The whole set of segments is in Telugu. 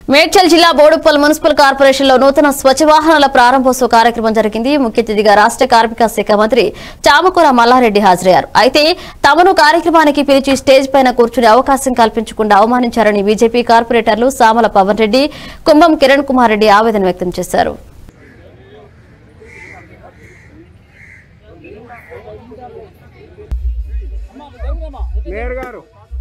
మేడ్చల్ జిల్లా బోడుప్పల్ మున్సిపల్ కార్పొరేషన్ లో నూతన స్వచ్ఛ వాహనాల ప్రారంభోత్సవ కార్యక్రమం జరిగింది ముఖ్య అతిథిగా రాష్ట్ర కార్మిక శాఖ మంత్రి చామకూర మల్లారెడ్డి హాజరయ్యారు అయితే తమను కార్యక్రమానికి పిలిచి స్టేజ్ పైన కూర్చునే అవకాశం కల్పించకుండా అవమానించారని బీజేపీ కార్పొరేటర్లు సామల పవన్ రెడ్డి కుంభం కిరణ్ కుమార్ రెడ్డి ఆవేదన వ్యక్తం చేశారు మేయర్ గారు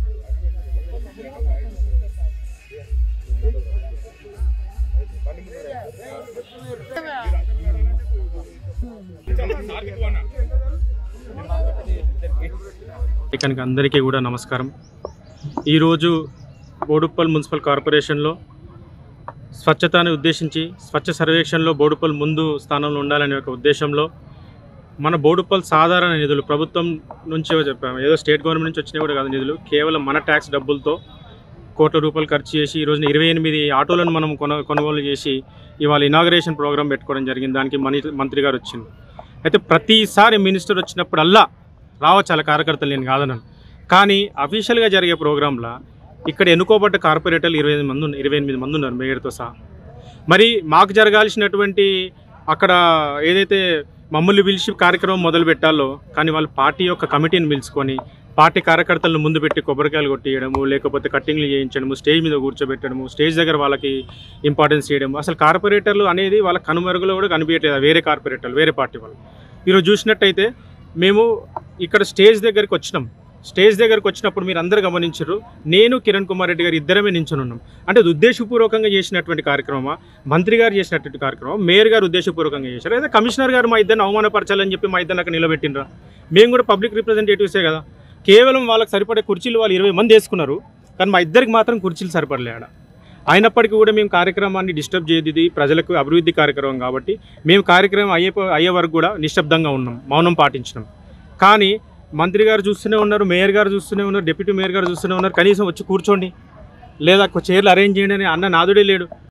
ఇక్కడికి అందరికీ కూడా నమస్కారం ఈరోజు బోడుప్పల్ మున్సిపల్ కార్పొరేషన్లో స్వచ్ఛతని ఉద్దేశించి స్వచ్ఛ సర్వేక్షణలో బోడుప్పల్ ముందు స్థానంలో ఉండాలనే ఒక ఉద్దేశంలో మన బోడుప్పల్ సాధారణ నిధులు ప్రభుత్వం నుంచి చెప్పాము ఏదో స్టేట్ గవర్నమెంట్ నుంచి వచ్చినాయి కూడా కాదు నిధులు కేవలం మన ట్యాక్స్ డబ్బులతో కోట్ల రూపాయలు ఖర్చు చేసి ఈ రోజున ఇరవై ఎనిమిది ఆటోలను మనం కొన కొనుగోలు చేసి ఇవాళ ఇనాగరేషన్ ప్రోగ్రామ్ పెట్టుకోవడం జరిగింది దానికి మని మంత్రి గారు వచ్చింది అయితే ప్రతిసారి మినిస్టర్ వచ్చినప్పుడల్లా రావచ్చు అలా కార్యకర్తలు నేను కాదన్నాను కానీ అఫీషియల్గా జరిగే ప్రోగ్రాంలో ఇక్కడ ఎన్నుకోబడ్డ కార్పొరేటర్లు ఇరవై ఎనిమిది మంది ఉన్నారు ఇరవై ఎనిమిది మంది ఉన్నారు మేయర్తో సహా మరి మాకు జరగాల్సినటువంటి అక్కడ ఏదైతే మమ్మల్ని పిలిచి కార్యక్రమం మొదలు పెట్టాలో కానీ వాళ్ళు పార్టీ యొక్క కమిటీని పిలుచుకొని పార్టీ కార్యకర్తలను ముందు పెట్టి కొబ్బరికాయలు కొట్టియడము లేకపోతే కట్టింగ్లు చేయించడము స్టేజ్ మీద కూర్చోబెట్టడము స్టేజ్ దగ్గర వాళ్ళకి ఇంపార్టెన్స్ చేయడము అసలు కార్పొరేటర్లు అనేది వాళ్ళ కనుమరుగులో కూడా కనిపించట్లేదు వేరే కార్పొరేటర్లు వేరే పార్టీ వాళ్ళు ఈరోజు చూసినట్టయితే మేము ఇక్కడ స్టేజ్ దగ్గరికి వచ్చినాం స్టేజ్ దగ్గరకు వచ్చినప్పుడు మీరు అందరు గమనించారు నేను కిరణ్ కుమార్ రెడ్డి గారు ఇద్దరమే నించుని ఉన్నాం అంటే అది ఉద్దేశపూర్వకంగా చేసినటువంటి కార్యక్రమమా మంత్రి గారు చేసినటువంటి కార్యక్రమం మేయర్ గారు ఉద్దేశపూర్వకంగా చేశారు లేదా కమిషనర్ గారు మా ఇద్దరిని అవమానపరచాలని చెప్పి మా ఇద్దరిని అక్కడ నిలబెట్టినరా మేము కూడా పబ్లిక్ రిప్రజెంటేటివ్సే కదా కేవలం వాళ్ళకి సరిపడే కుర్చీలు వాళ్ళు ఇరవై మంది వేసుకున్నారు కానీ మా ఇద్దరికి మాత్రం కుర్చీలు సరిపడలే ఆడ అయినప్పటికీ కూడా మేము కార్యక్రమాన్ని డిస్టర్బ్ చేయదు ఇది ప్రజలకు అభివృద్ధి కార్యక్రమం కాబట్టి మేము కార్యక్రమం అయ్యే అయ్యే వరకు కూడా నిశ్శబ్దంగా ఉన్నాం మౌనం పాటించినాం కానీ మంత్రి గారు చూస్తూనే ఉన్నారు మేయర్ గారు చూస్తూనే ఉన్నారు డిప్యూటీ మేయర్ గారు చూస్తూనే ఉన్నారు కనీసం వచ్చి కూర్చోండి లేదా చైర్లు అరేంజ్ చేయండి అని అన్న నాదుడే లేడు